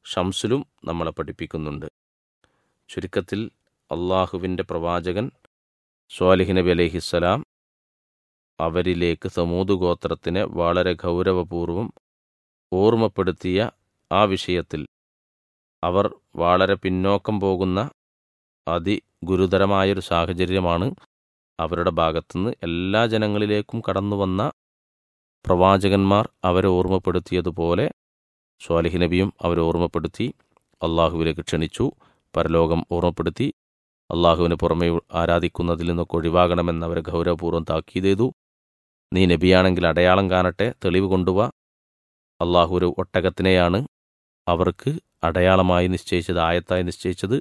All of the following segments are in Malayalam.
ഷംസിലും നമ്മളെ പഠിപ്പിക്കുന്നുണ്ട് ചുരുക്കത്തിൽ അള്ളാഹുവിൻ്റെ പ്രവാചകൻ സ്വാലിഹ് നബി അലൈഹിസ്സലാം അവരിലേക്ക് സമൂത് ഗോത്രത്തിനെ വളരെ ഗൗരവപൂർവം ഓർമ്മപ്പെടുത്തിയ ആ വിഷയത്തിൽ അവർ വളരെ പിന്നോക്കം പോകുന്ന അതിഗുരുതരമായൊരു സാഹചര്യമാണ് അവരുടെ ഭാഗത്തുനിന്ന് എല്ലാ ജനങ്ങളിലേക്കും കടന്നു വന്ന പ്രവാചകന്മാർ അവരെ ഓർമ്മപ്പെടുത്തിയതുപോലെ സ്വാലിഹ് നബിയും അവരെ ഓർമ്മപ്പെടുത്തി അള്ളാഹുവിലേക്ക് ക്ഷണിച്ചു പരലോകം ഓർമ്മപ്പെടുത്തി അള്ളാഹുവിന് പുറമെ ആരാധിക്കുന്നതിൽ നിന്നൊക്കെ ഒഴിവാകണമെന്ന് അവരെ ഗൗരവപൂർവ്വം താക്കീത് ചെയ്തു നീ നബിയാണെങ്കിൽ അടയാളം കാണട്ടെ തെളിവ് കൊണ്ടുവാ അള്ളാഹു ഒരു ഒട്ടകത്തിനെയാണ് അവർക്ക് അടയാളമായി നിശ്ചയിച്ചത് ആയത്തായി നിശ്ചയിച്ചത്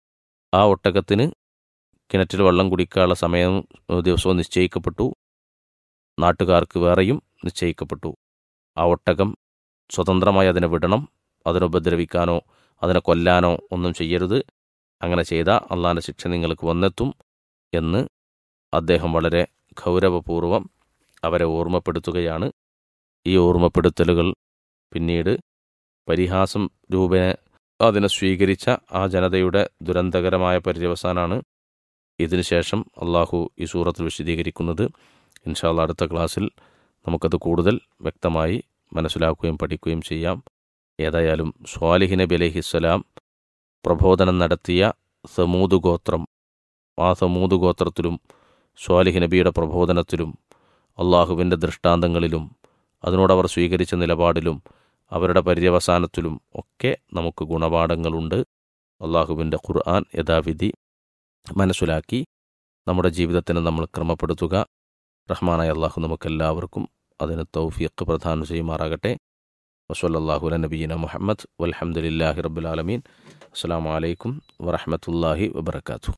ആ ഒട്ടകത്തിന് കിണറ്റിൽ വെള്ളം കുടിക്കാനുള്ള സമയം ദിവസവും നിശ്ചയിക്കപ്പെട്ടു നാട്ടുകാർക്ക് വേറെയും നിശ്ചയിക്കപ്പെട്ടു ആ ഒട്ടകം സ്വതന്ത്രമായി അതിനെ വിടണം അതിനെ ഉപദ്രവിക്കാനോ അതിനെ കൊല്ലാനോ ഒന്നും ചെയ്യരുത് അങ്ങനെ ചെയ്താൽ അള്ളാഹിൻ്റെ ശിക്ഷ നിങ്ങൾക്ക് വന്നെത്തും എന്ന് അദ്ദേഹം വളരെ ഗൗരവപൂർവം അവരെ ഓർമ്മപ്പെടുത്തുകയാണ് ഈ ഓർമ്മപ്പെടുത്തലുകൾ പിന്നീട് പരിഹാസം രൂപേണ അതിനെ സ്വീകരിച്ച ആ ജനതയുടെ ദുരന്തകരമായ പര്യവസാനാണ് ഇതിനുശേഷം അള്ളാഹു ഈ സൂറത്തിൽ വിശദീകരിക്കുന്നത് ഇൻഷാല്ല അടുത്ത ക്ലാസ്സിൽ നമുക്കത് കൂടുതൽ വ്യക്തമായി മനസ്സിലാക്കുകയും പഠിക്കുകയും ചെയ്യാം ഏതായാലും സ്വാലിഹ് നബി അലഹിസ്സലാം പ്രബോധനം നടത്തിയ സമൂത് ഗോത്രം ആ സമൂത് ഗോത്രത്തിലും സ്വാലിഹ് നബിയുടെ പ്രബോധനത്തിലും അള്ളാഹുവിൻ്റെ ദൃഷ്ടാന്തങ്ങളിലും അതിനോടവർ സ്വീകരിച്ച നിലപാടിലും അവരുടെ പര്യവസാനത്തിലും ഒക്കെ നമുക്ക് ഗുണപാഠങ്ങളുണ്ട് അള്ളാഹുവിൻ്റെ ഖുർആൻ യഥാവിധി മനസ്സിലാക്കി നമ്മുടെ ജീവിതത്തിന് നമ്മൾ ക്രമപ്പെടുത്തുക റഹ്മാനായ അള്ളാഹു നമുക്കെല്ലാവർക്കും അതിന് തൗഫീഖ് പ്രദാനം ചെയ്യുമാറാകട്ടെ വസല്ലാഹു നബീന മുഹമ്മദ് വലഹമുല്ലാഹി റബുലാലമീൻ അസ്സാം വലൈക്കും വറഹമത്തല്ലാഹി വബർക്കാത്തു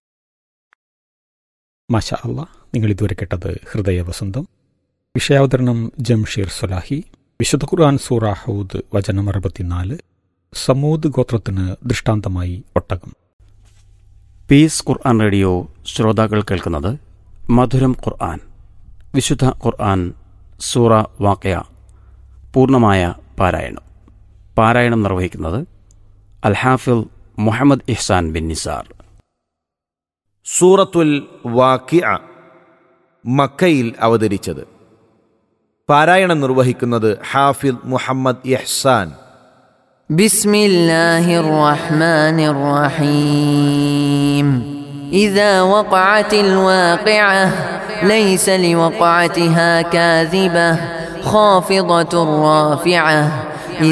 മാഷ അല്ല നിങ്ങൾ ഇതുവരെ കേട്ടത് ഹൃദയവസന്തം വിഷയാവതരണം ജംഷീർ സൊലാഹി വിശുദ്ധ ഖുർആൻ സൂറ ഹൗദ് വചനം അറുപത്തിനാല് സമൂദ് ഗോത്രത്തിന് ദൃഷ്ടാന്തമായി ഒട്ടകം പീസ് ഖുർആൻ റേഡിയോ ശ്രോതാക്കൾ കേൾക്കുന്നത് മധുരം ഖുർആൻ വിശുദ്ധ ഖുർആൻ സൂറ വാക്കയ പൂർണ്ണമായ പാരായണം പാരായണം നിർവഹിക്കുന്നത് അൽഹാഫിൽ മുഹമ്മദ് ഇഹ്സാൻ ബിൻ നിസാർ സൂറത്തുൽ വാക്കിഅ മക്കയിൽ അവതരിച്ചത് പാരായണം നിർവഹിക്കുന്നത് ഹാഫിൽ മുഹമ്മദ് ഇഹ്സാൻ بسم الله الرحمن الرحيم إذا وقعت الواقعة ليس لوقعتها كاذبة خافضة رافعة